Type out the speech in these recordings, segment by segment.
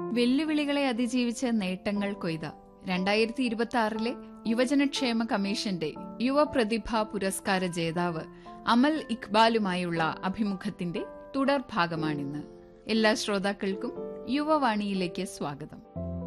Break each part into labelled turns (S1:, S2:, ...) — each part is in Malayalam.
S1: വെല്ലുവിളികളെ അതിജീവിച്ച് നേട്ടങ്ങൾ കൊയ്ത രണ്ടായിരത്തി ഇരുപത്തി ആറിലെ യുവജനക്ഷേമ കമ്മീഷന്റെ യുവപ്രതിഭാ പുരസ്കാര ജേതാവ് അമൽ ഇക്ബാലുമായുള്ള അഭിമുഖത്തിന്റെ തുടർഭാഗമാണിന്ന് എല്ലാ ശ്രോതാക്കൾക്കും യുവവാണിയിലേക്ക് സ്വാഗതം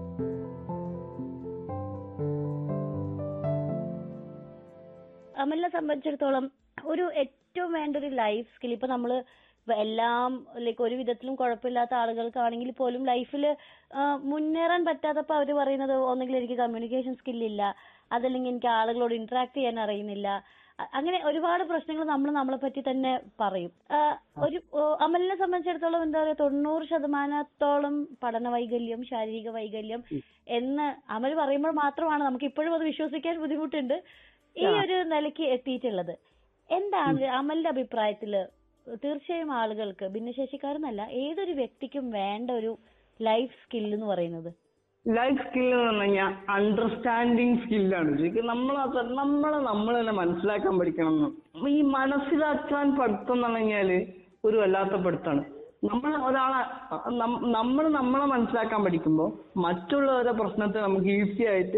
S2: അമലിനെ സംബന്ധിച്ചിടത്തോളം ഒരു ഏറ്റവും വേണ്ട ഒരു ലൈഫ് സ്കിൽ ഇപ്പൊ നമ്മള് ഇപ്പൊ എല്ലാം ലൈക്ക് ഒരു വിധത്തിലും കുഴപ്പമില്ലാത്ത ആളുകൾക്കാണെങ്കിൽ പോലും ലൈഫിൽ മുന്നേറാൻ പറ്റാത്തപ്പോ അവര് പറയുന്നത് ഒന്നെങ്കിൽ എനിക്ക് കമ്മ്യൂണിക്കേഷൻ സ്കില്ലില്ല അതല്ലെങ്കിൽ എനിക്ക് ആളുകളോട് ഇന്ററാക്ട് ചെയ്യാൻ അറിയുന്നില്ല അ- അങ്ങനെ ഒരുപാട് പ്രശ്നങ്ങൾ നമ്മൾ നമ്മളെ പറ്റി തന്നെ പറയും ആ, ഒരു ഓ, അമലിനെ സംബന്ധിച്ചിടത്തോളം എന്താ പറയാ തൊണ്ണൂറ് ശതമാനത്തോളം പഠന വൈകല്യം ശാരീരിക വൈകല്യം എന്ന് അമൽ പറയുമ്പോൾ മാത്രമാണ് നമുക്ക് ഇപ്പോഴും അത് വിശ്വസിക്കാൻ ബുദ്ധിമുട്ടുണ്ട് ഈ ഒരു നിലയ്ക്ക് എത്തിയിട്ടുള്ളത് എന്താണ് അമലിന്റെ അഭിപ്രായത്തില് തീർച്ചയായും ആളുകൾക്ക് ഭിന്നശേഷിക്കാരെന്നല്ല ഏതൊരു വ്യക്തിക്കും വേണ്ട ഒരു ലൈഫ് സ്കിൽ എന്ന് പറയുന്നത്
S3: ലൈഫ് സ്കിൽ എന്ന് പറഞ്ഞു കഴിഞ്ഞാൽ അണ്ടർസ്റ്റാൻഡിങ് സ്കില്ലാണ് ശരിക്കും നമ്മൾ നമ്മളെ നമ്മൾ തന്നെ മനസ്സിലാക്കാൻ പഠിക്കണം എന്ന്. ഈ മനസ്സിലാക്കാൻ പഠിത്തം എന്ന് പറഞ്ഞു കഴിഞ്ഞാല് ഒരു വല്ലാത്ത പഠിത്തമാണ് നമ്മൾ ഒരാളെ നമ്മൾ നമ്മളെ മനസ്സിലാക്കാൻ പഠിക്കുമ്പോൾ മറ്റുള്ളവരുടെ പ്രശ്നത്തെ നമുക്ക് ഈസി ആയിട്ട്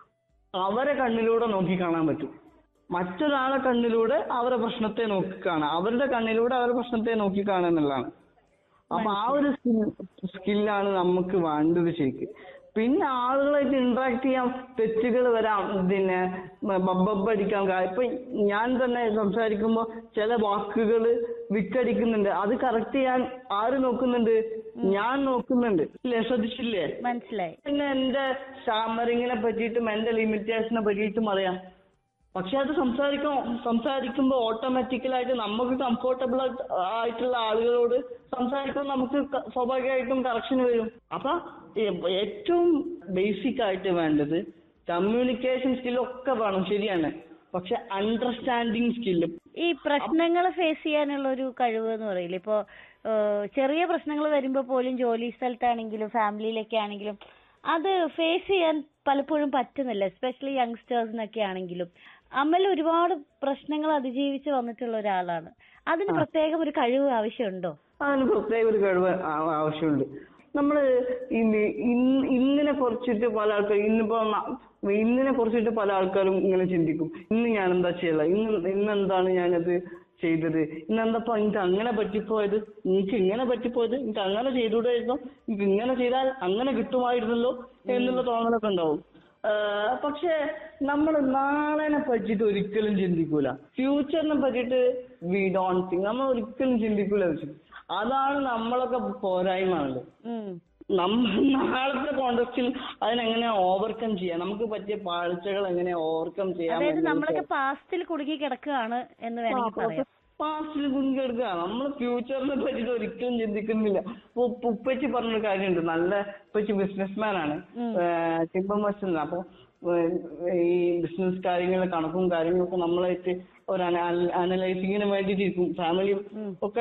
S3: അവരെ കണ്ണിലൂടെ നോക്കി കാണാൻ പറ്റും മറ്റൊരാളെ കണ്ണിലൂടെ അവരെ പ്രശ്നത്തെ നോക്കി കാണാം അവരുടെ കണ്ണിലൂടെ അവരുടെ പ്രശ്നത്തെ നോക്കി കാണുക എന്നുള്ളതാണ് അപ്പൊ ആ ഒരു സ്കില്ലാണ് നമുക്ക് വേണ്ടത് ശരിക്ക് പിന്നെ ആളുകളായിട്ട് ഇന്ററാക്ട് ചെയ്യാൻ തെറ്റുകൾ വരാം പിന്നെ ബബ്ബടിക്കാൻ ഇപ്പൊ ഞാൻ തന്നെ സംസാരിക്കുമ്പോ ചില വാക്കുകൾ വിറ്റടിക്കുന്നുണ്ട് അത് കറക്റ്റ് ചെയ്യാൻ ആര് നോക്കുന്നുണ്ട് ഞാൻ നോക്കുന്നുണ്ട് ഇല്ലേ ശ്രദ്ധിച്ചില്ലേ
S2: മനസ്സിലായി
S3: പിന്നെ എന്റെ സ്റ്റാമറിങ്ങിനെ പറ്റിയിട്ടും എന്റെ ലിമിറ്റേഷനെ പറ്റിയിട്ടും അറിയാം പക്ഷെ അത് സംസാരിക്കും സംസാരിക്കുമ്പോൾ ഓട്ടോമാറ്റിക്കലായിട്ട് നമുക്ക് കംഫർട്ടബിൾ ആയിട്ടുള്ള ആളുകളോട് സംസാരിക്കുമ്പോൾ നമുക്ക് ക- സ്വാഭാവികമായിട്ടും കറക്ഷൻ വരും അപ്പൊ ഏ- ഏറ്റവും ബേസിക് ആയിട്ട് വേണ്ടത് കമ്മ്യൂണിക്കേഷൻ സ്കില്ലൊക്കെ വേണം ശരിയാണ് പക്ഷെ അണ്ടർസ്റ്റാൻഡിങ് സ്കില്ല്
S2: ഈ പ്രശ്നങ്ങൾ ഫേസ് ചെയ്യാനുള്ള ഒരു കഴിവ് എന്ന് പറയില്ല ഇപ്പോ ഏഹ്, ചെറിയ പ്രശ്നങ്ങൾ വരുമ്പോ പോലും ജോലി സ്ഥലത്താണെങ്കിലും ഫാമിലിയിലൊക്കെ ആണെങ്കിലും അത് ഫേസ് ചെയ്യാൻ പലപ്പോഴും പറ്റുന്നില്ല എസ്പെഷ്യലി യങ്സ്റ്റേഴ്സിനൊക്കെ ആണെങ്കിലും അമൽ ഒരുപാട് പ്രശ്നങ്ങൾ അതിജീവിച്ച് വന്നിട്ടുള്ള ഒരാളാണ് അതിന് പ്രത്യേകം ഒരു കഴിവ് ആവശ്യമുണ്ടോ
S3: അതിന് പ്രത്യേക ഒരു കഴിവ് ആ- ആവശ്യമുണ്ട് നമ്മള് ഇന്ന് ഇന്ന് ഇന്നിനെ കുറിച്ചിട്ട് പല ആൾക്കാർ ഇന്നിപ്പോ ന- ഇന്നിനെ കുറിച്ചിട്ട് പല ആൾക്കാരും ഇങ്ങനെ ചിന്തിക്കും ഇന്ന് ഞാൻ എന്താ ചെയ്യല ഇന്ന് ഇന്ന് എന്താണ് ഞാനത് ചെയ്തത് ഇന്ന് എന്താ എനിക്ക് അങ്ങനെ പറ്റിപ്പോയത് എനിക്ക് ഇങ്ങനെ പറ്റിപ്പോയത് എനിക്ക് അങ്ങനെ ചെയ്തുകൂടായിരുന്നോ എനിക്ക് ഇങ്ങനെ ചെയ്താൽ അങ്ങനെ കിട്ടുമായിരുന്നല്ലോ എന്നുള്ള തോന്നലൊക്കെ ഉണ്ടാവും ആഹ് പക്ഷെ നമ്മൾ നാളെനെ പറ്റിയിട്ട് ഒരിക്കലും ചിന്തിക്കൂല ഫ്യൂച്ചറിനെ പറ്റിയിട്ട് വി ഡോണ്ട് തിങ്ക് നമ്മൾ ഒരിക്കലും ചിന്തിക്കൂല വെച്ചു അതാണ് നമ്മളൊക്കെ പോരായ്മകള്
S2: ഉം
S3: നമ്മ നാളത്തെ കോണ്ടക്സ്റ്റിൽ അതിനെങ്ങനെ ഓവർകം ചെയ്യാം നമുക്ക് പറ്റിയ പാഴ്ചകൾ എങ്ങനെ ഓവർകം ചെയ്യാം
S2: അതായത്
S3: എന്നുള്ളത്
S2: നമ്മളൊക്കെ പാസ്റ്റിൽ കുടുങ്ങി കിടക്കുകയാണ് എന്ന് വേണമെങ്കിൽ പറയാം
S3: പാസ്റ്റിൽ കുഞ്ഞെടുക്കുക നമ്മൾ ഫ്യൂച്ചറിനെ പറ്റിയിട്ട് ഒരിക്കലും ചിന്തിക്കുന്നില്ല ഇപ്പൊ ഉപ്പ- ഉപ്പച്ചി പറഞ്ഞൊരു കാര്യമുണ്ട് നല്ല ഉപ്പച്ചി ബിസിനസ്മാൻ ആണ് ടിമ്പം വശം അപ്പൊ ഏഹ് ഈ ബിസിനസ് കാര്യങ്ങളുടെ കണക്കും കാര്യങ്ങളൊക്കെ നമ്മളായിട്ട് ഒരു അനലൈസിങ്ങിന് വേണ്ടിയിട്ട് ഇരിക്കും ഫാമിലിയും ഒക്കെ